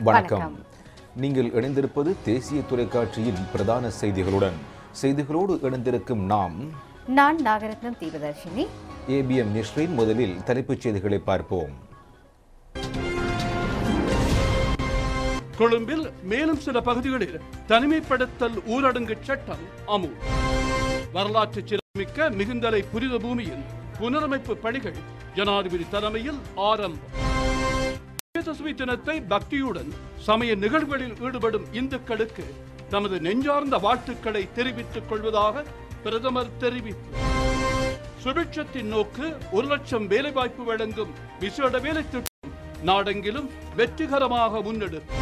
வணக்கம் நீங்கள் இணைந்திருப்பது தேசிய தொலைக்காட்சியின் பிரதான செய்திகளுடன் செய்திகளோடு இணைந்திருக்கும் நாம் நான் நாகரத்னம் தீபதர்ஷினி ஏபிஎம் நிஸ்ரின் முதலில் தலைப்புச் செய்திகளை பார்ப்போம் கொழும்பில் மேலும் சில பகுதிகளில் தனிமைப்படுத்தல் ஊரடங்கு சட்டம் அமுல் வரலாற்று சிறப்புமிக்க மிகுந்தலை புனித பூமியின் புனரமைப்பு பணிகள் ஜனாதிபதி தலைமையில் ஆரம்பம் விஜயதசமி தினத்தை பக்தியுடன் சமய நிகழ்வுகளில் ஈடுபடும் இந்துக்களுக்கு தமது நெஞ்சார்ந்த வாழ்த்துக்களை தெரிவித்துக் கொள்வதாக பிரதமர் தெரிவிப்பு சுபிட்சத்தின் நோக்கு ஒரு லட்சம் வேலைவாய்ப்பு வழங்கும் விசேட வேலை திட்டம் நாடெங்கிலும் வெற்றிகரமாக முன்னெடுப்பு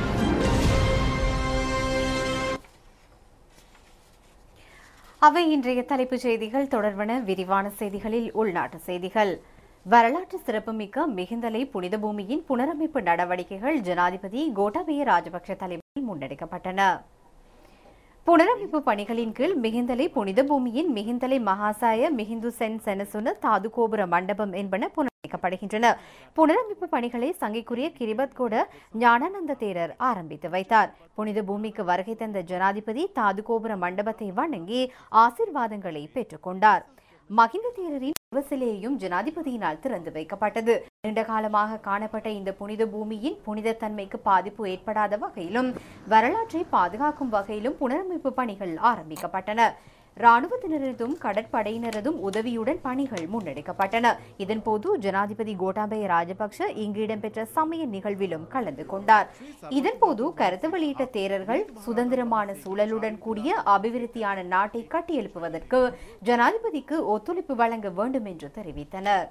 அவை இன்றைய தலைப்புச் செய்திகள் தொடர்பான விரிவான செய்திகளில் உள்நாட்டு செய்திகள் வரலாற்று சிறப்புமிக்க மிகுந்தலை புனித பூமியின் புனரமைப்பு நடவடிக்கைகள் ஜனாதிபதி கோட்டாபய ராஜபக்ஷ தலைமையில் முன்னெடுக்கப்பட்டன புனரமைப்பு பணிகளின் கீழ் மிகுந்தலை புனித பூமியின் மிகுந்தலை மகாசாய மிகுந்து சென் செனசுன தாது கோபுர மண்டபம் என்பன புனரமைக்கப்படுகின்றன புனரமைப்பு பணிகளை சங்கைக்குரிய கிரிபத் கூட ஞானானந்த தேரர் ஆரம்பித்து வைத்தார் புனித பூமிக்கு வருகை தந்த ஜனாதிபதி தாது கோபுர மண்டபத்தை வணங்கி ஆசிர்வாதங்களை பெற்றுக்கொண்டார் மகிந்த தேரரின் சிலையையும் ஜனாதிபதியினால் திறந்து வைக்கப்பட்டது நீண்ட காலமாக காணப்பட்ட இந்த புனித பூமியின் புனித தன்மைக்கு பாதிப்பு ஏற்படாத வகையிலும் வரலாற்றை பாதுகாக்கும் வகையிலும் புனரமைப்பு பணிகள் ஆரம்பிக்கப்பட்டன ராணுவத்தினரதும் கடற்படையினரதும் உதவியுடன் பணிகள் முன்னெடுக்கப்பட்டன இதன்போது ஜனாதிபதி கோட்டாபய ராஜபக்ஷ இங்கு இடம்பெற்ற சமய நிகழ்விலும் கலந்து கொண்டார் இதன்போது கருத்து வெளியிட்ட தேரர்கள் சுதந்திரமான சூழலுடன் கூடிய அபிவிருத்தியான நாட்டை கட்டியெழுப்புவதற்கு ஜனாதிபதிக்கு ஒத்துழைப்பு வழங்க வேண்டும் என்று தெரிவித்தனர்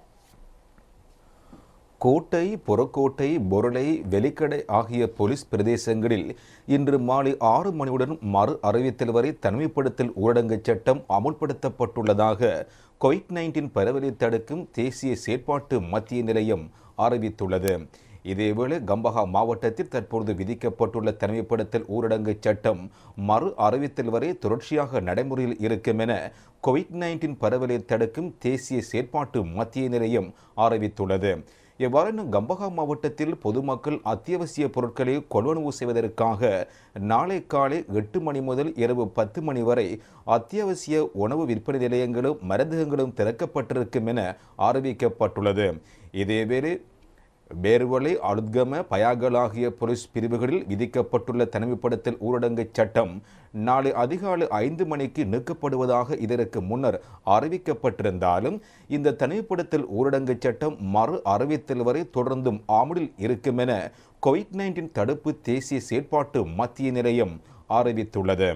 கோட்டை புறக்கோட்டை பொருளை வெலிக்கடை ஆகிய போலீஸ் பிரதேசங்களில் இன்று மாலை ஆறு மணியுடன் மறு அறிவித்தல் வரை தனிமைப்படுத்தல் ஊரடங்கு சட்டம் அமுல்படுத்தப்பட்டுள்ளதாக கோவிட் நைன்டீன் பரவலை தடுக்கும் தேசிய செயற்பாட்டு மத்திய நிலையம் அறிவித்துள்ளது இதேவேளை கம்பஹா மாவட்டத்தில் தற்பொழுது விதிக்கப்பட்டுள்ள தனிமைப்படுத்தல் ஊரடங்கு சட்டம் மறு அறிவித்தல் வரை தொடர்ச்சியாக நடைமுறையில் இருக்கும் என கோவிட் நைன்டீன் பரவலை தடுக்கும் தேசிய செயற்பாட்டு மத்திய நிலையம் அறிவித்துள்ளது இவ்வாறான கம்பஹா மாவட்டத்தில் பொதுமக்கள் அத்தியாவசிய பொருட்களை கொள்வனவு செய்வதற்காக நாளை காலை எட்டு மணி முதல் இரவு பத்து மணி வரை அத்தியாவசிய உணவு விற்பனை நிலையங்களும் மருந்தகங்களும் திறக்கப்பட்டிருக்கும் என அறிவிக்கப்பட்டுள்ளது இதேவேளை பேர்வலை அலுத்கம பயாகல் ஆகிய போலீஸ் பிரிவுகளில் விதிக்கப்பட்டுள்ள தனிமைப்படுத்தல் ஊரடங்கு சட்டம் நாளை அதிகாலை ஐந்து மணிக்கு நீக்கப்படுவதாக இதற்கு முன்னர் அறிவிக்கப்பட்டிருந்தாலும் இந்த தனிமைப்படுத்தல் ஊரடங்கு சட்டம் மறு அறிவித்தல் வரை தொடர்ந்தும் அமலில் இருக்கும் என கோவிட் நைன்டீன் தடுப்பு தேசிய செயற்பாட்டு மத்திய நிலையம் அறிவித்துள்ளது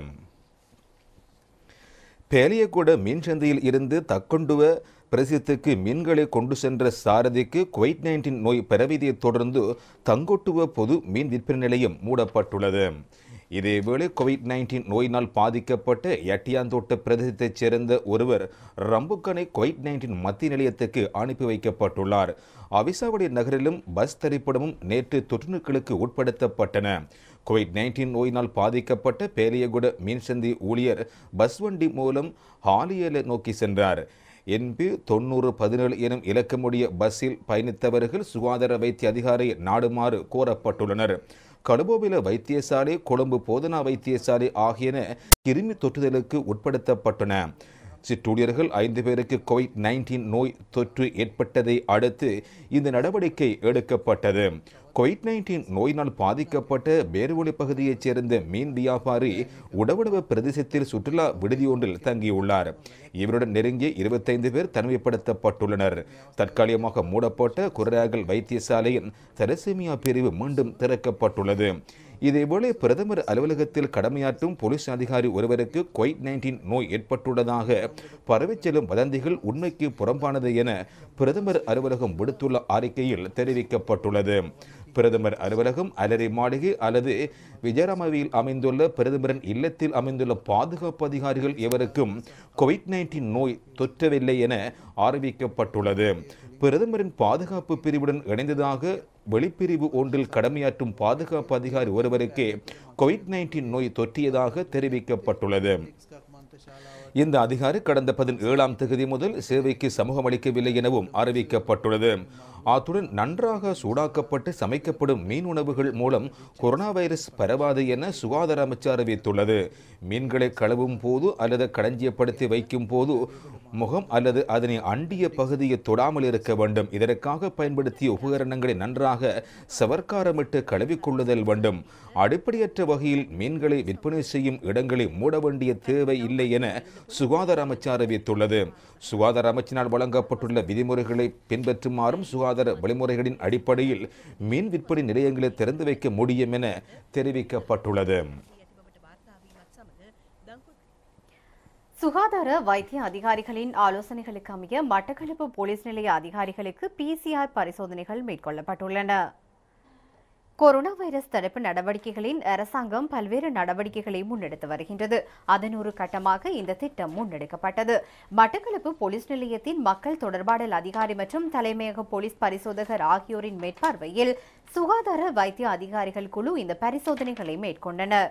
பேலியகுட மீன் சந்தையில் இருந்து தக்கொண்டுவ பிரதேசத்துக்கு மீன்களை கொண்டு சென்ற சாரதிக்கு கோவிட் நைன்டீன் நோய் பரவியதை தொடர்ந்து தங்கொட்டுவ பொது மீன் விற்பனை நிலையம் மூடப்பட்டுள்ளது இதேவேளை கோவிட் நைன்டீன் நோயினால் பாதிக்கப்பட்ட எட்டியாந்தோட்ட பிரதேசத்தைச் சேர்ந்த ஒருவர் ரம்புக்கனை கோவிட் நைன்டீன் மத்திய நிலையத்துக்கு அனுப்பி வைக்கப்பட்டுள்ளார் அவிசாவடி நகரிலும் பஸ் திரைப்படமும் நேற்று தொற்றுநோய்களுக்கு உட்படுத்தப்பட்டன கோவிட் நைன்டீன் நோயினால் பாதிக்கப்பட்ட பேலியகுட மீன்சந்தி ஊழியர் பஸ் வண்டி மூலம் ஹாலியலை நோக்கி சென்றார் என்பி தொண்ணூறு பதினேழு எனும் இலக்கமுடைய பஸ்ஸில் பயணித்தவர்கள் சுகாதார வைத்திய அதிகாரி நாடுமாறு கோரப்பட்டுள்ளனர் கடுபோவில வைத்தியசாலை கொழும்பு போதனா வைத்தியசாலை ஆகியன கிருமி தொற்றுதலுக்கு உட்படுத்தப்பட்டன சிற்றூழியர்கள் ஐந்து பேருக்கு கோவிட் நைன்டீன் நோய் தொற்று ஏற்பட்டதை அடுத்து இந்த நடவடிக்கை எடுக்கப்பட்டது கோவிட் நைன்டீன் நோயினால் பாதிக்கப்பட்ட பேர்வொலி பகுதியைச் சேர்ந்த மீன் வியாபாரி உடவடவ பிரதேசத்தில் சுற்றுலா விடுதி ஒன்றில் தங்கியுள்ளார் இவருடன் நெருங்கிய இருபத்தைந்து பேர் தனிமைப்படுத்தப்பட்டுள்ளனர் தற்காலிகமாக மூடப்பட்ட குரராகல் வைத்தியசாலையின் தலசேமியா பிரிவு மீண்டும் திறக்கப்பட்டுள்ளது இதேபோல பிரதமர் அலுவலகத்தில் கடமையாற்றும் போலீஸ் அதிகாரி ஒருவருக்கு கோவிட் நைன்டீன் நோய் ஏற்பட்டுள்ளதாக பரவிச் செல்லும் வதந்திகள் உண்மைக்கு புறம்பானது என பிரதமர் அலுவலகம் விடுத்துள்ள அறிக்கையில் தெரிவிக்கப்பட்டுள்ளது பிரதமர் அலுவலகம் அலரி மாளிகை அல்லது விஜயராமவில் அமைந்துள்ள பிரதமரின் இல்லத்தில் அமைந்துள்ள பாதுகாப்பு அதிகாரிகள் எவருக்கும் கோவிட் நைன்டீன் நோய் தொற்றவில்லை என அறிவிக்கப்பட்டுள்ளது பிரதமரின் பாதுகாப்பு பிரிவுடன் இணைந்ததாக வெளிப்பிரிவு ஒன்றில் கடமையாற்றும் பாதுகாப்பு அதிகாரி ஒருவருக்கே கோவிட் நைன்டீன் நோய் தொற்றியதாக தெரிவிக்கப்பட்டுள்ளது இந்த அதிகாரி கடந்த பதினேழாம் தேதி முதல் சேவைக்கு சமூகம் அளிக்கவில்லை எனவும் அறிவிக்கப்பட்டுள்ளது அத்துடன் நன்றாக சூடாக்கப்பட்டு சமைக்கப்படும் மீன் உணவுகள் மூலம் கொரோனா வைரஸ் பரவாது என சுகாதார அமைச்சு அறிவித்துள்ளது மீன்களை கழுவும் போது அல்லது களஞ்சியப்படுத்தி வைக்கும் போது முகம் அல்லது அதனை அண்டிய பகுதியை தொடாமல் இருக்க வேண்டும் இதற்காக பயன்படுத்திய உபகரணங்களை நன்றாக சவர்க்காரமிட்டு கழுவிக்கொள்ளுதல் வேண்டும் அடிப்படையற்ற வகையில் மீன்களை விற்பனை செய்யும் இடங்களை மூட வேண்டிய தேவை இல்லை என சுகாதார அமைச்சு அறிவித்துள்ளது சுகாதார அமைச்சினால் வழங்கப்பட்டுள்ள விதிமுறைகளை பின்பற்றுமாறும் சுகாதார வழிமுறைகளின் அடிப்படையில் மீன் விற்பனை நிலையங்களை திறந்து வைக்க முடியும் என தெரிவிக்கப்பட்டுள்ளது சுகாதார வைத்திய அதிகாரிகளின் ஆலோசனைகளுக்கு அமைய மட்டக்களப்பு போலீஸ் நிலைய அதிகாரிகளுக்கு பிசிஆர் பரிசோதனைகள் மேற்கொள்ளப்பட்டுள்ளன கொரோனா வைரஸ் தடுப்பு நடவடிக்கைகளின் அரசாங்கம் பல்வேறு நடவடிக்கைகளை முன்னெடுத்து வருகின்றது அதன் ஒரு கட்டமாக இந்த திட்டம் முன்னெடுக்கப்பட்டது மட்டக்களப்பு போலீஸ் நிலையத்தின் மக்கள் தொடர்பாடல் அதிகாரி மற்றும் தலைமையக போலீஸ் பரிசோதகர் ஆகியோரின் மேற்பார்வையில் சுகாதார வைத்திய அதிகாரிகள் குழு இந்த பரிசோதனைகளை மேற்கொண்டனர்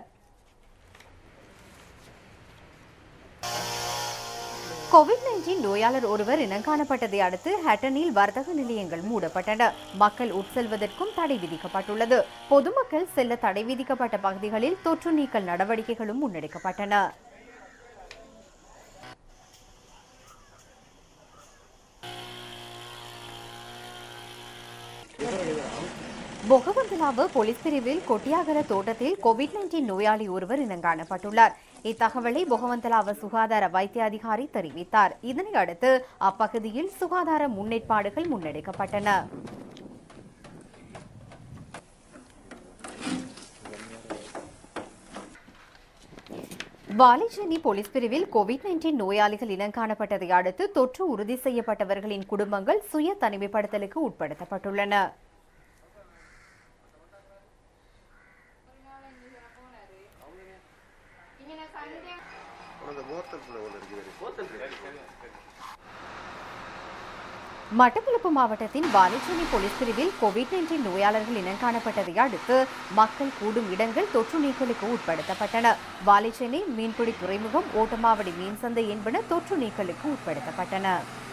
கோவிட் நைன்டீன் நோயாளர் ஒருவர் இனங்காணப்பட்டதை அடுத்து ஹட்டனில் வர்த்தக நிலையங்கள் மூடப்பட்டன மக்கள் உட்செல்வதற்கும் தடை விதிக்கப்பட்டுள்ளது பொதுமக்கள் செல்ல தடை விதிக்கப்பட்ட பகுதிகளில் தொற்று நீக்கல் நடவடிக்கைகளும் முன்னெடுக்கப்பட்டன பொகவந்தலாவ போலீஸ் பிரிவில் கொட்டியாகர தோட்டத்தில் கோவிட் நைன்டீன் நோயாளி ஒருவர் இனங்காணப்பட்டுள்ளார் இத்தகவலை பொகவந்தலாவ சுகாதார வைத்திய அதிகாரி தெரிவித்தார் இதனை அடுத்து அப்பகுதியில் சுகாதார முன்னேற்பாடுகள் முன்னெடுக்கப்பட்டன வாலிச்சேனி போலீஸ் பிரிவில் கோவிட் நைன்டீன் நோயாளிகள் இனங்காணப்பட்டதை அடுத்து தொற்று உறுதி செய்யப்பட்டவர்களின் குடும்பங்கள் சுய தனிமைப்படுத்தலுக்கு உட்படுத்தப்பட்டுள்ளன மட்டக்களப்பு மாவட்டத்தின் வாலிச்சேனி போலீஸ் பிரிவில் கோவிட் நைன்டீன் நோயாளர்கள் இனங்காணப்பட்டதை அடுத்து மக்கள் கூடும் இடங்கள் தொற்று நீக்கலுக்கு உட்படுத்தப்பட்டன வாலிச்சேனி மீன்பிடி துறைமுகம் ஓட்டமாவடி மீன் சந்தை என்பன தொற்று நீக்கலுக்கு உட்படுத்தப்பட்டன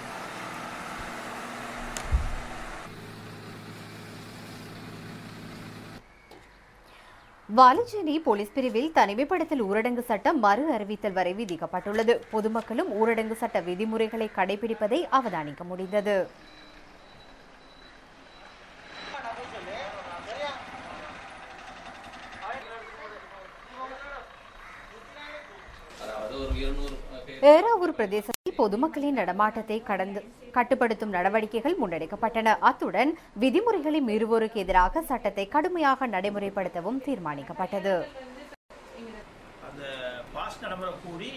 வாலிச்சேனி போலீஸ் பிரிவில் தனிமைப்படுத்தல் ஊரடங்கு சட்டம் மறு அறிவித்தல் வரை விதிக்கப்பட்டுள்ளது பொதுமக்களும் ஊரடங்கு சட்ட விதிமுறைகளை கடைபிடிப்பதை அவதானிக்க முடிந்தது ஏறாவூர் பிரதேசத்தில் பொதுமக்களின் நடமாட்டத்தை கடந்து கட்டுப்படுத்தும் நடவடிக்கைகள் முன்னெடுக்கப்பட்டன அத்துடன் விதிமுறைகளை மீறுவோருக்கு எதிராக சட்டத்தை கடுமையாக நடைமுறைப்படுத்தவும் தீர்மானிக்கப்பட்டது அந்த பாஸ் நடைமுறை கூடி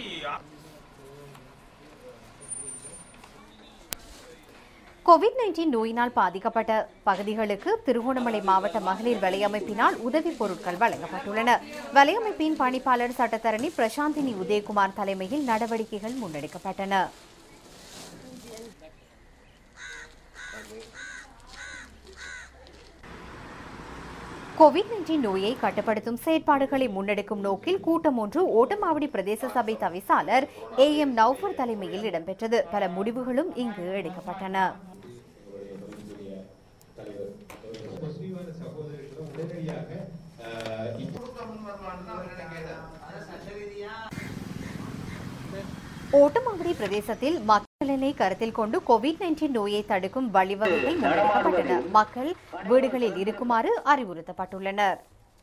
கோவிட் நைன்டீன் நோயினால் பாதிக்கப்பட்ட பகுதிகளுக்கு திருகோணமலை மாவட்ட மகளிர் வலையமைப்பினால் உதவிப் பொருட்கள் வழங்கப்பட்டுள்ளன வலையமைப்பின் பணிப்பாளர் சட்டத்தரணி பிரசாந்தினி உதயகுமார் தலைமையில் நடவடிக்கைகள் முன்னெடுக்கப்பட்டன கோவிட் நைன்டீன் நோயை கட்டுப்படுத்தும் செயற்பாடுகளை முன்னெடுக்கும் நோக்கில் கூட்டம் ஒன்று ஓட்டமாவடி பிரதேச சபை தவிசாளர் ஏ எம் நௌஃபர் தலைமையில் இடம்பெற்றது பல முடிவுகளும் இங்கு எடுக்கப்பட்டன ஓட்டமாவடி பிரதேசத்தில் மக்களினை கருத்தில் கொண்டு கோவிட் நைன்டீன் நோயை தடுக்கும் வழிவகைகள் முன்னெடுக்கப்பட்டன மக்கள் வீடுகளில் இருக்குமாறு அறிவுறுத்தப்பட்டுள்ளனர்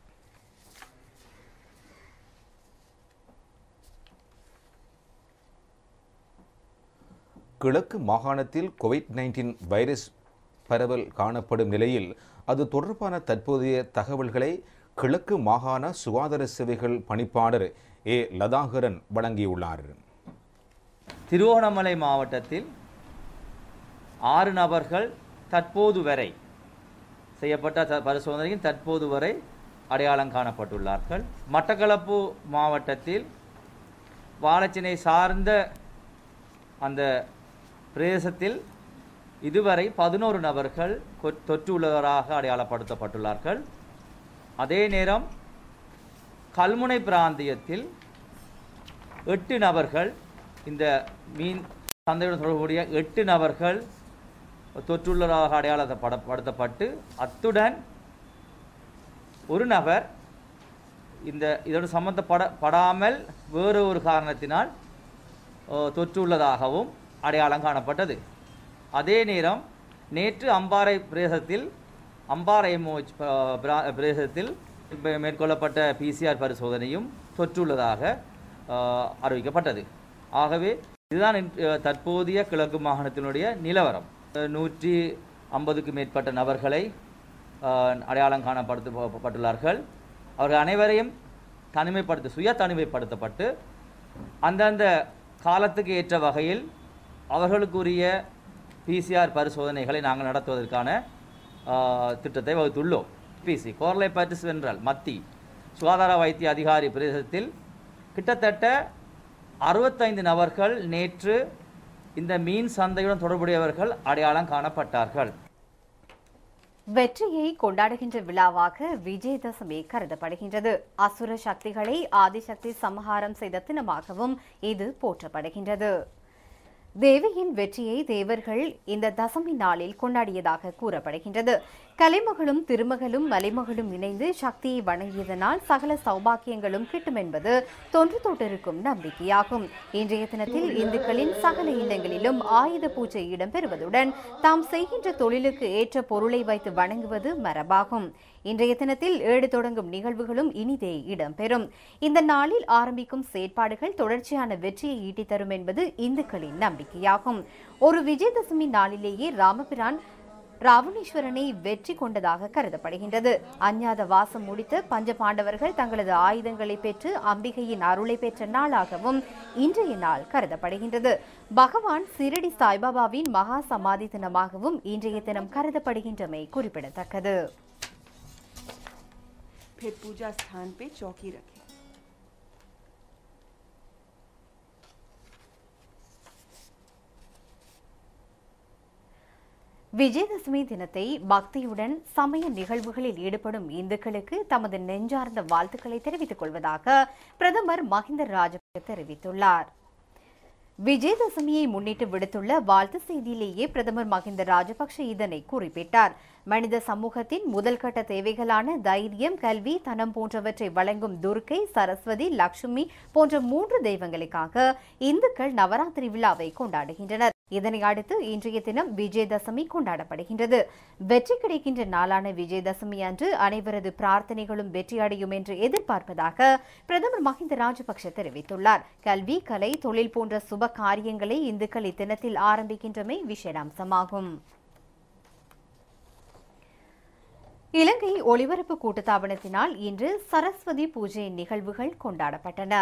கிழக்கு மாகாணத்தில் கோவிட் நைன்டீன் வைரஸ் பரவல் காணப்படும் நிலையில் அது தொடர்பான தற்போதைய தகவல்களை கிழக்கு மாகாண சுகாதார சேவைகள் பணிப்பாளர் ஏ லதாகரன் வழங்கியுள்ளார் திருவோணமலை மாவட்டத்தில் ஆறு நபர்கள் தற்போது வரை செய்யப்பட்ட த- பரிசோதனையில் தற்போது வரை அடையாளம் காணப்பட்டுள்ளார்கள் மட்டக்களப்பு மாவட்டத்தில் வாழைச்சினை சார்ந்த அந்த பிரதேசத்தில் இதுவரை பதினோரு நபர்கள் கொ- தொற்று உள்ளவராக அடையாளப்படுத்தப்பட்டுள்ளார்கள் அதே நேரம் கல்முனை பிராந்தியத்தில் எட்டு நபர்கள் இந்த மீன் சந்தையுடன் தொடர்புடைய எட்டு நபர்கள் தொற்றுள்ளதாக அடையாளப்படுத்தப்பட்டு அத்துடன் ஒரு நபர் இந்த இதோடு சம்பந்தப்பட படாமல் வேறு ஒரு காரணத்தினால் அஹ், தொற்றுள்ளதாகவும் அடையாளம் காணப்பட்டது அதே நேரம் நேற்று அம்பாறை பிரதேசத்தில் அம்பாறை எம்ஓஹெச் பிரதேசத்தில் இப்ப மேற்கொள்ளப்பட்ட பிசிஆர் பரிசோதனையும் தொற்றுள்ளதாக அஹ், அறிவிக்கப்பட்டது ஆகவே இதுதான் இன்று, அஹ், தற்போதைய கிழக்கு மாகாணத்தினுடைய நிலவரம் அஹ், நூற்றி ஐம்பதுக்கு மேற்பட்ட நபர்களை அஹ், அடையாளம் காணப்படுத்தப்பட்டுள்ளார்கள் அவர்கள் அனைவரையும் தனிமைப்படுத்த சுய தனிமைப்படுத்தப்பட்டு அந்தந்த காலத்துக்கு ஏற்ற வகையில் அவர்களுக்குரிய பிசிஆர் பரிசோதனைகளை நாங்கள் நடத்துவதற்கான ஆஹ், திட்டத்தை வகுத்துள்ளோம் பிசி கோர்லை பற்றி சென்றால் மத்தி சுகாதார வைத்திய அதிகாரி பிரதேசத்தில் கிட்டத்தட்ட அறுபத்தைந்து நபர்கள் நேற்று இந்த மீன் சந்தையுடன் தொடர்புடையவர்கள் அடையாளம் காணப்பட்டார்கள் வெற்றியை கொண்டாடுகின்ற விழாவாக விஜயதசமி கருதப்படுகின்றது அசுர சக்திகளை ஆதிசக்தி சம்ஹாரம் செய்த தினமாகவும் இது போற்றப்படுகின்றது தேவியின் வெற்றியை தேவர்கள் இந்த தசமி நாளில் கொண்டாடியதாக கூறப்படுகின்றது கலைமகளும் திருமகளும் மலைமகளும் இணைந்து சக்தியை வணங்கியதனால் சகல சௌபாக்கியங்களும் கிட்டும் என்பது தொன்று தொட்டிருக்கும் நம்பிக்கையாகும் இன்றைய தினத்தில் இந்துக்களின் சகல இல்லங்களிலும் ஆயுத பூஜை இடம்பெறுவதுடன் தாம் செய்கின்ற தொழிலுக்கு ஏற்ற பொருளை வைத்து வணங்குவது மரபாகும் இன்றைய தினத்தில் ஏடு தொடங்கும் நிகழ்வுகளும் இனிதே இடம்பெறும் இந்த நாளில் ஆரம்பிக்கும் செயற்பாடுகள் தொடர்ச்சியான வெற்றியை ஈட்டித் தரும் என்பது இந்துக்களின் நம்பிக்கையாகும் ஒரு விஜயதசமி நாளிலேயே ராமபிரான் ராவணேஸ்வரனை வெற்றி கொண்டதாக கருதப்படுகின்றது அஞ்ஞாத வாசம் முடித்த பஞ்ச பாண்டவர்கள் தங்களது ஆயுதங்களை பெற்று அம்பிகையின் அருளை பெற்ற நாளாகவும் இன்றைய நாள் கருதப்படுகின்றது பகவான் சிரடி சாய்பாபாவின் மகா சமாதி தினமாகவும் இன்றைய தினம் கருதப்படுகின்றமை குறிப்பிடத்தக்கது फिर पूजा स्थान पे चौकी रखें விஜயதசமி தினத்தை பக்தியுடன் சமய நிகழ்வுகளில் ஈடுபடும் இந்துக்களுக்கு தமது நெஞ்சார்ந்த வாழ்த்துக்களை தெரிவித்துக் கொள்வதாக பிரதமர் மஹிந்த ராஜபக்ச தெரிவித்துள்ளார் விஜயதசமியை முன்னிட்டு விடுத்துள்ள வாழ்த்து செய்தியிலேயே பிரதமர் மஹிந்த ராஜபக்ஷ இதனை குறிப்பிட்டார் மனித சமூகத்தின் முதல் கட்ட தேவைகளான தைரியம் கல்வி தனம் போன்றவற்றை வழங்கும் துர்க்கை சரஸ்வதி லட்சுமி போன்ற மூன்று தெய்வங்களுக்காக இந்துக்கள் நவராத்திரி விழாவை கொண்டாடுகின்றனர் இதனை அடுத்து இன்றைய தினம் விஜயதசமி கொண்டாடப்படுகின்றது வெற்றி கிடைக்கின்ற நாளான விஜயதசமி அன்று அனைவரது பிரார்த்தனைகளும் வெற்றியடையும் என்று எதிர்பார்ப்பதாக பிரதமர் மஹிந்த ராஜபக்ஷ தெரிவித்துள்ளார் கல்வி கலை தொழில் போன்ற சுப காரியங்களை இந்துக்கள் இத்தினத்தில் ஆரம்பிக்கின்றமை விசேடாம்சமாகும் இலங்கை ஒலிபரப்பு கூட்டுத்தாபனத்தினால் இன்று சரஸ்வதி பூஜை நிகழ்வுகள் கொண்டாடப்பட்டன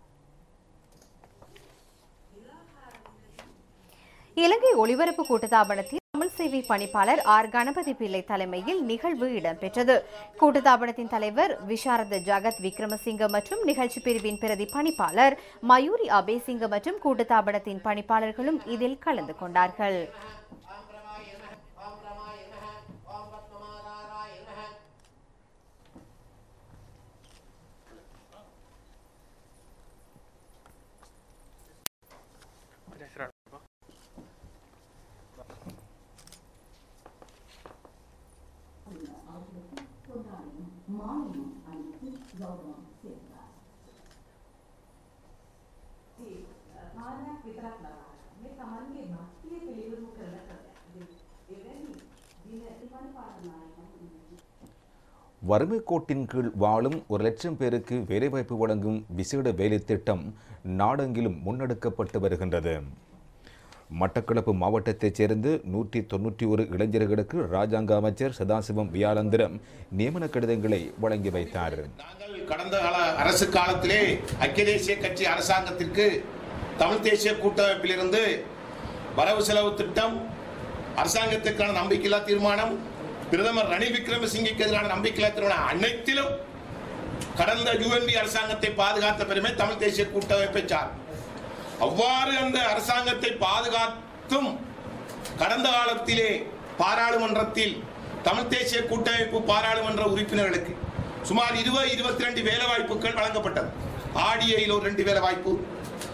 இலங்கை ஒலிபரப்பு கூட்டுத்தாபனத்தில் தமிழ் சேவை பணிப்பாளர் ஆர் கணபதி பிள்ளை தலைமையில் நிகழ்வு இடம்பெற்றது கூட்டுத்தாபனத்தின் தலைவர் விஷாரத ஜகத் விக்ரமசிங்க மற்றும் நிகழ்ச்சி பிரிவின் பிரதி பணிப்பாளர் மயூரி அபேசிங்க மற்றும் கூட்டுத்தாபனத்தின் பணிப்பாளர்களும் இதில் கலந்து கொண்டார்கள் வறுமை கோட்டின் கீழ் வாழும் ஒரு லட்சம் பேருக்கு வேலைவாய்ப்பு வழங்கும் விசேட வேலை திட்டம் நாடெங்கிலும் முன்னெடுக்கப்பட்டு வருகின்றது மட்டக்களப்பு மாவட்டத்தைச் சேர்ந்து நூற்றி தொன்னூற்றி ஒரு இளைஞர்களுக்கு ராஜாங்க அமைச்சர் சதாசிவம் வியாழந்திரம் நியமன கடிதங்களை வழங்கி வைத்தார் நாங்கள் கடந்த கால அரசு காலத்திலே ஐக்கிய தேசிய கட்சி அரசாங்கத்திற்கு தமிழ் தேசிய கூட்டமைப்பிலிருந்து வரவு செலவு திட்டம் அரசாங்கத்திற்கான நம்பிக்கையில்லா தீர்மானம் பிரதமர் ரணில் விக்ரமசிங்கேக்கு எதிரான நம்பிக்கையில்லா தீர்மானம் அனைத்திலும் கடந்த யுஎன்பி அரசாங்கத்தை பாதுகாத்த பெருமை தமிழ் தேசிய கூட்டமைப்பை சார் அவ்வாறு அந்த அரசாங்கத்தை பாதுகாத்தும் கடந்த காலத்திலே பாராளுமன்றத்தில் தமிழ் தேசிய கூட்டமைப்பு பாராளுமன்ற உறுப்பினர்களுக்கு சுமார் இருபது இருபத்தி ரெண்டு வேலை வாய்ப்புகள் வழங்கப்பட்டது ஆடிஐயில் ஒரு ரெண்டு வேலை வாய்ப்பு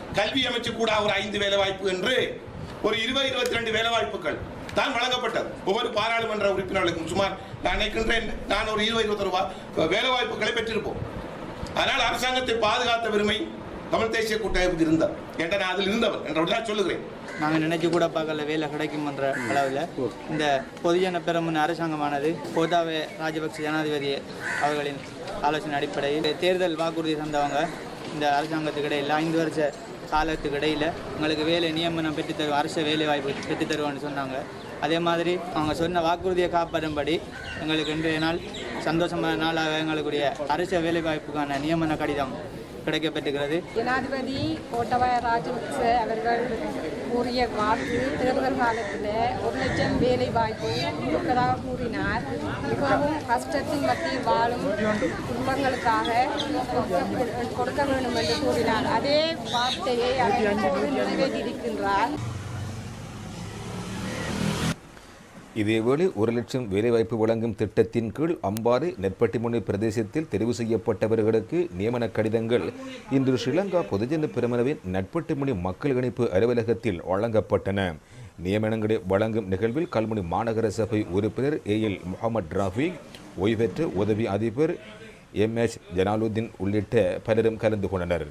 கல்வி அமைச்சு கூட ஒரு ஐந்து வேலை வாய்ப்பு என்று ஒரு இருபது இருபத்தி ரெண்டு வேலை வாய்ப்புகள் தான் வழங்கப்பட்டது ஒவ்வொரு பாராளுமன்ற உறுப்பினர்களுக்கும் சுமார் நான் நினைக்கின்றேன் நான் ஒரு இருபது இருபத்தொரு வா- வேலை வாய்ப்புகளை பெற்றிருப்போம் அதனால் அரசாங்கத்தை பாதுகாத்த பெருமை தமிழ் தேசிய கூட்டமைப்புக்கு இருந்தார் என்ற நான் அதில் இருந்தவர் என்றபடி நான் சொல்லுகிறேன் நாங்கள் நினைச்சு கூட பார்க்கல வேலை கிடைக்கும்ன்ற அளவில் இந்த பொதுஜன பெரமுன் அரசாங்கமானது கோதாபய ராஜபக்ச ஜனாதிபதி அவர்களின் ஆலோசனை அடிப்படையில் தேர்தல் வாக்குறுதி தந்தவங்க இந்த அரசாங்கத்துக்கு இடையில் ஐந்து வருஷ காலத்துக்கு இடையில் உங்களுக்கு வேலை நியமனம் பெற்றுத் தருவோம் அரசு வேலை வாய்ப்பு பெற்றுத் தருவோம்னு சொன்னாங்க அதே மாதிரி அவங்க சொன்ன வாக்குறுதியை காப்பாடும்படி எங்களுக்கு இன்றைய நாள் சந்தோஷமான நாளாக எங்களுடைய அரசு வேலை வாய்ப்புக்கான நியமன கடிதம் கிடைக்கப்பெற்றுகிறது ஜனாதிபதி கோட்டபாய ராஜபக்ச அவர்கள் கூறிய வாக்கு தேர்தல் காலத்தில் ஒரு லட்சம் வேலை வாய்ப்பு கொடுப்பதாக கூறினார் மிகவும் கஷ்டத்தின் மத்தியில் வாழும் குடும்பங்களுக்காக கொடுக்க- கொடுக்க வேண்டும் என்று கூறினார் அதே வார்த்தையை அவர் இப்போது நிறைவேற்றியிருக்கின்றார் இதேவேளை ஒரு லட்சம் வேலைவாய்ப்பு வழங்கும் திட்டத்தின் கீழ் அம்பாறை நெற்பட்டிமுனை பிரதேசத்தில் தெரிவு செய்யப்பட்டவர்களுக்கு நியமன கடிதங்கள் இன்று ஸ்ரீலங்கா பொதுஜன பெருமனவின் நட்பட்டிமுனை மக்கள் இணைப்பு அலுவலகத்தில் வழங்கப்பட்டன நியமனங்களை வழங்கும் நிகழ்வில் கல்முனை மாநகர சபை உறுப்பினர் ஏ எல் முகமது ராஃபிக் ஓய்வெற்ற உதவி அதிபர் எம் எச் ஜனாலுதீன் உள்ளிட்ட பலரும் கலந்து கொண்டனர்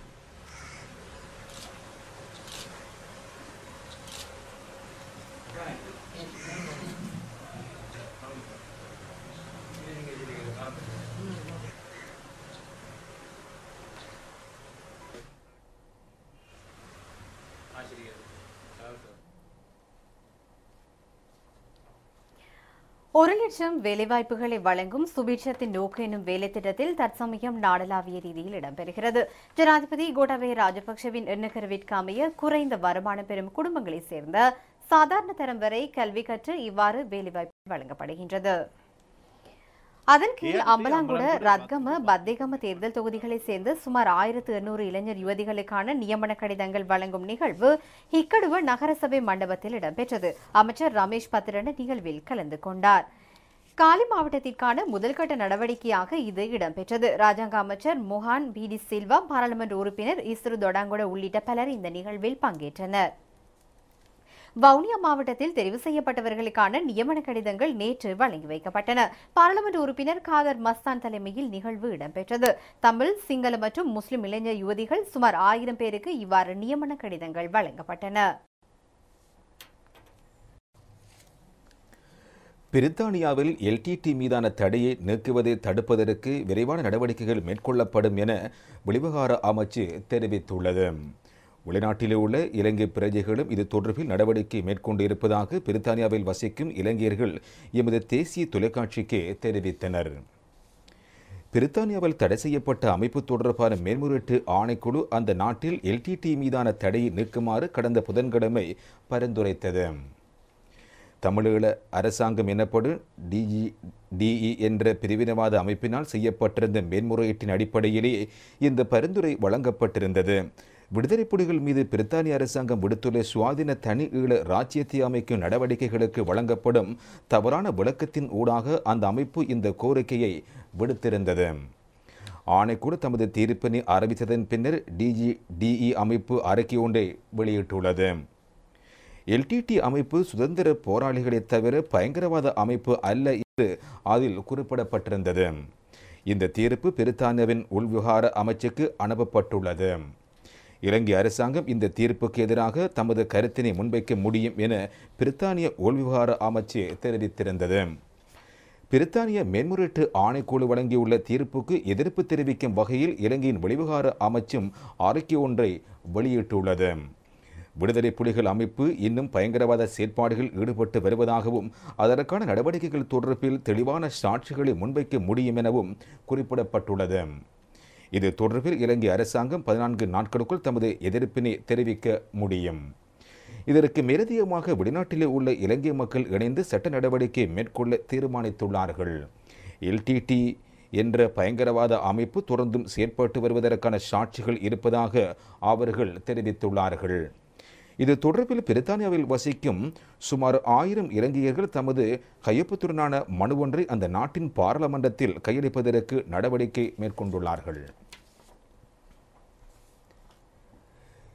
ஒரு லட்சம் வேலைவாய்ப்புகளை வழங்கும் சுபீட்சத்தின் நோக்கு எனும் வேலை திட்டத்தில் தற்சமயம் நாடளாவிய ரீதியில் இடம்பெறுகிறது ஜனாதிபதி கோட்டாபய ராஜபக்சவின் எண்ணக்கருவிற்கு அமைய குறைந்த வருமானம் பெறும் குடும்பங்களைச் சேர்ந்த சாதாரண தரம் வரை கல்வி கற்று இவ்வாறு வேலைவாய்ப்பு வழங்கப்படுகின்றது அதன் கீழ் அம்பலாங்குட ரத்கம பத்தேகம தேர்தல் தொகுதிகளைச் சேர்ந்த சுமார் ஆயிரத்து எண்ணூறு இளைஞர் யுவதிகளுக்கான நியமன கடிதங்கள் வழங்கும் நிகழ்வு இக்கடுவ நகரசபை மண்டபத்தில் இடம்பெற்றது அமைச்சர் ரமேஷ் பத்திரன நிகழ்வில் கலந்து கொண்டார் காலி மாவட்டத்திற்கான முதல்கட்ட நடவடிக்கையாக இது இடம்பெற்றது ராஜாங்க அமைச்சர் மொஹான் பிடி சில்வா பாராளுமன்ற உறுப்பினர் இஸ்ரு தொடாங்குட உள்ளிட்ட பலர் இந்த நிகழ்வில் பங்கேற்றனர் வவுனியா மாவட்டத்தில் தெரிவு செய்யப்பட்டவர்களுக்கான நியமன கடிதங்கள் நேற்று வழங்கி வைக்கப்பட்டன பாராளுமன்ற உறுப்பினர் காதர் மஸ்தான் தலைமையில் நிகழ்வு இடம்பெற்றது தமிழ் சிங்கள மற்றும் முஸ்லிம் இளைஞர் யுவதிகள் சுமார் ஆயிரம் பேருக்கு இவ்வாறு நியமன கடிதங்கள் வழங்கப்பட்டன பிரித்தானியாவில் எல்டிடி மீதான தடையை நீக்குவதை தடுப்பதற்கு விரைவான நடவடிக்கைகள் மேற்கொள்ளப்படும் என வெளிவிவகார அமைச்சு தெரிவித்துள்ளது வெளிநாட்டிலே உள்ள இலங்கை பிரஜைகளும் இது தொடர்பில் நடவடிக்கை மேற்கொண்டு இருப்பதாக பிரித்தானியாவில் வசிக்கும் இலங்கையர்கள் எமது தேசிய தொலைக்காட்சிக்கு தெரிவித்தனர் பிரித்தானியாவில் தடை செய்யப்பட்ட அமைப்பு தொடர்பான மேல்முறையீட்டு ஆணைக்குழு அந்த நாட்டில் எல்டிடி மீதான தடையை நீக்குமாறு கடந்த புதன்கிழமை பரிந்துரைத்தது தமிழீழ அரசாங்கம் எனப்படும் டிஜி டிஇ என்ற பிரிவினவாத அமைப்பினால் செய்யப்பட்டிருந்த மேன்முறையீட்டின் அடிப்படையிலேயே இந்த பரிந்துரை வழங்கப்பட்டிருந்தது விடுதலை புலிகள் மீது பிரித்தானிய அரசாங்கம் விடுத்துள்ள சுவாதீன தனி ஈழ ராஜ்யத்தை அமைக்கும் நடவடிக்கைகளுக்கு வழங்கப்படும் தவறான விளக்கத்தின் ஊடாக அந்த அமைப்பு இந்த கோரிக்கையை விடுத்திருந்தது ஆணைக்குழு தமது தீர்ப்பினை அறிவித்ததன் பின்னர் டிஜி டிஇ அமைப்பு அறிக்கை ஒன்றை வெளியிட்டுள்ளது எல்டிடி அமைப்பு சுதந்திர போராளிகளைத் தவிர பயங்கரவாத அமைப்பு அல்ல என்று அதில் குறிப்பிடப்பட்டிருந்தது இந்த தீர்ப்பு பிரித்தானியாவின் உள்விவகார அமைச்சுக்கு அனுப்பப்பட்டுள்ளது இலங்கை அரசாங்கம் இந்த தீர்ப்புக்கு எதிராக தமது கருத்தினை முன்வைக்க முடியும் என பிரித்தானிய உள்விவகார அமைச்சு தெரிவித்திருந்தது பிரித்தானிய மேன்முறையீட்டு ஆணைக்குழு வழங்கியுள்ள தீர்ப்புக்கு எதிர்ப்பு தெரிவிக்கும் வகையில் இலங்கையின் வெளிவிவகார அமைச்சும் அறிக்கை ஒன்றை வெளியிட்டுள்ளது விடுதலை புலிகள் அமைப்பு இன்னும் பயங்கரவாத செயற்பாடுகளில் ஈடுபட்டு வருவதாகவும் அதற்கான நடவடிக்கைகள் தொடர்பில் தெளிவான சாட்சிகளை முன்வைக்க முடியும் எனவும் குறிப்பிடப்பட்டுள்ளது இது தொடர்பில் இலங்கை அரசாங்கம் பதினான்கு நாட்களுக்குள் தமது எதிர்ப்பினை தெரிவிக்க முடியும் இதற்கு மேலதிகமாக வெளிநாட்டிலே உள்ள இலங்கை மக்கள் இணைந்து சட்ட நடவடிக்கை மேற்கொள்ள தீர்மானித்துள்ளார்கள் எல்டிடி என்ற பயங்கரவாத அமைப்பு தொடர்ந்தும் செயற்பட்டு வருவதற்கான சாட்சிகள் இருப்பதாக அவர்கள் தெரிவித்துள்ளார்கள் இது தொடர்பில் பிரித்தானியாவில் வசிக்கும் சுமார் ஆயிரம் இலங்கையர்கள் தமது கையொப்பத்துடனான மனு ஒன்றை அந்த நாட்டின் பாராளுமன்றத்தில் கையளிப்பதற்கு நடவடிக்கை மேற்கொண்டுள்ளார்கள்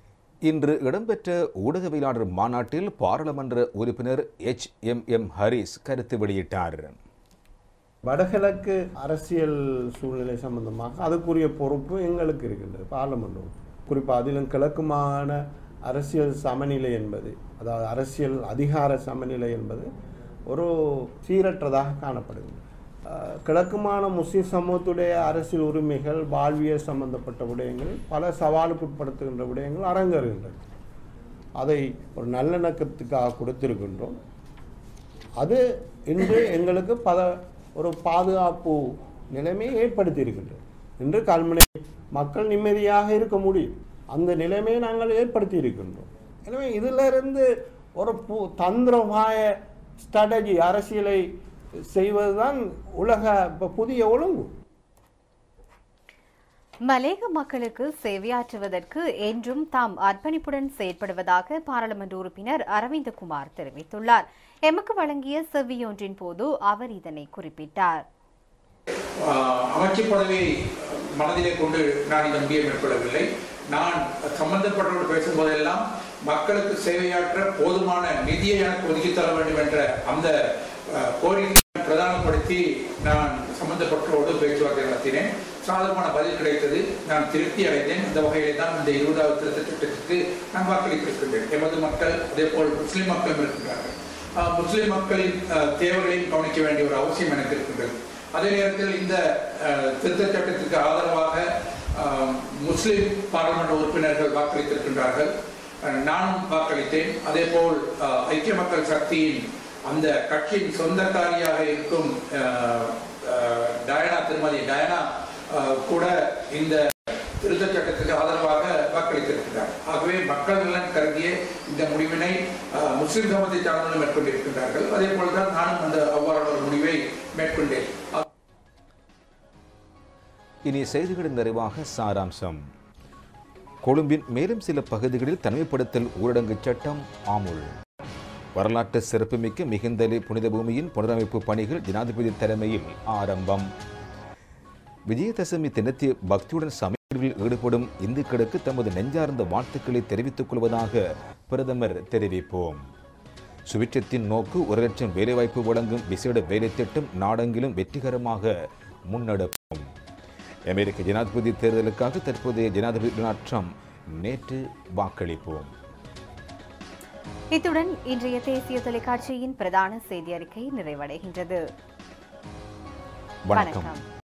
இன்று இடம்பெற்ற ஊடகவியலாளர் மாநாட்டில் பாராளுமன்ற உறுப்பினர் எச் எம் எம் ஹரிஸ் கருத்து வெளியிட்டார் வடகிழக்கு அரசியல் சூழ்நிலை சம்பந்தமாக அதுக்குரிய பொறுப்பு எங்களுக்கு இருக்கின்றது பார்லமெண்ட் குறிப்பாக அதிலும் கிழக்கு மாகாண அரசியல் சமநிலை என்பது அதாவது அரசியல் அதிகார சமநிலை என்பது ஒரு சீரற்றதாக காணப்படுகிறது அஹ், கிழக்கு மாகாண முஸ்லிம் சமூகத்துடைய அரசியல் உரிமைகள் வாழ்வியல் சம்பந்தப்பட்ட விடயங்கள் பல சவாலுக்கு உட்படுத்துகின்ற விடயங்கள் அரங்கேறுகின்றன அதை ஒரு நல்லிணக்கத்துக்காக கொடுத்திருக்கின்றோம் அது இன்று எங்களுக்கு பல ஒரு பாதுகாப்பு நிலைமையை ஏற்படுத்தி இருக்கின்றது இன்று கல்முனை மக்கள் நிம்மதியாக இருக்க முடியும் அந்த நிலைமையை நாங்கள் ஏற்படுத்தி இருக்கின்றோம் எனவே இதிலிருந்து ஒரு பு தந்திரமாய ஸ்ட்ராட்டஜி அரசியலை செய்வதுதான் உலக இப்ப புதிய ஒழுங்கு மலேக மக்களுக்கு சேவையாற்றுவதற்கு என்றும் தாம் அர்ப்பணிப்புடன் செயற்படுவதாக பாராளுமன்ற உறுப்பினர் அரவிந்தகுமார் தெரிவித்துள்ளார் எமக்கு வழங்கிய செவ்வியொன்றின் போது அவர் இதனை குறிப்பிட்டார் ஆஹ் அமைச்சு பதவியை மனதிலே கொண்டு நான் இந்த முடிவை மேற்கொள்ளவில்லை நான் சம்பந்தப்பட்டவர்கள் பேசும்போதெல்லாம் மக்களுக்கு சேவையாற்ற போதுமான நிதியை எனக்கு ஒதுக்கித் தர வேண்டும் என்ற அந்த ஆஹ், கோரிக்கையை பிரதானப்படுத்தி நான் சம்பந்தப்பட்டவரோடு பேச்சுவார்த்தை நடத்தினேன் சாதகமான பதில் கிடைத்தது நான் திருப்தி அடைந்தேன் இந்த வகையிலே தான் இந்த இருபதாவது திருத்த திட்டத்திற்கு நான் வாக்களித்திருக்கின்றேன் எமது மக்கள் அதே போல் முஸ்லிம் மக்களும் இருக்கின்றார்கள் ஆஹ், முஸ்லிம் மக்களின் ஆஹ், தேவைகளையும் கவனிக்க வேண்டிய ஒரு அவசியம் எனக்கு இருக்கின்றது அதே நேரத்தில் இந்த அஹ், திருத்தச் சட்டத்திற்கு ஆதரவாக அஹ், முஸ்லிம் பாராளுமன்ற உறுப்பினர்கள் வாக்களித்திருக்கின்றார்கள் அஹ், நானும் வாக்களித்தேன் அதே போல் அஹ், ஐக்கிய மக்கள் சக்தியின் அந்த கட்சியின் சொந்தக்காரியாக இருக்கும் அஹ், அஹ், டயனா திருமதி டயனா அஹ், கூட இந்த திருத்தச் சட்டத்துக்கு ஆதரவாக வாக்களித்திருக்கிறார் ஆகவே மக்கள் நலன் கருதிய இந்த முடிவினை அஹ், முஸ்லிம் சமூகத்தை சார்ந்தவர்கள் மேற்கொண்டிருக்கின்றார்கள் அதே போலதான் நானும் அந்த அவ்வாறான ஒரு முடிவை மேற்கொண்டேன் இனி செய்திகளின் நிறைவாக சாராம்சம் கொழும்பின் மேலும் சில பகுதிகளில் தனிமைப்படுத்தல் ஊரடங்கு சட்டம் ஆமுல் வரலாற்று சிறப்புமிக்க மிகுந்தலி புனித பூமியின் புனரமைப்பு பணிகள் ஜனாதிபதி தலைமையில் ஆரம்பம் விஜயதசமி தினத்தை பக்தியுடன் சமையலில் ஈடுபடும் இந்துக்களுக்கு தமது நெஞ்சார்ந்த வாழ்த்துக்களை தெரிவித்துக் கொள்வதாக பிரதமர் தெரிவிப்போம் சுவிட்சத்தின் நோக்கு ஒரு லட்சம் வேலைவாய்ப்பு வழங்கும் விசேட வேலை திட்டம் நாடெங்கிலும் வெற்றிகரமாக முன்னெடுப்போம் அமெரிக்க ஜனாதிபதி தேர்தலுக்காக தற்போதைய ஜனாதிபதி டொனால்ட் ட்ரம்ப் நேற்று வாக்களிப்போம் இத்துடன் இன்றைய தேசிய தொலைக்காட்சியின் பிரதான செய்தி அறிக்கை நிறைவடைகின்றது வணக்கம்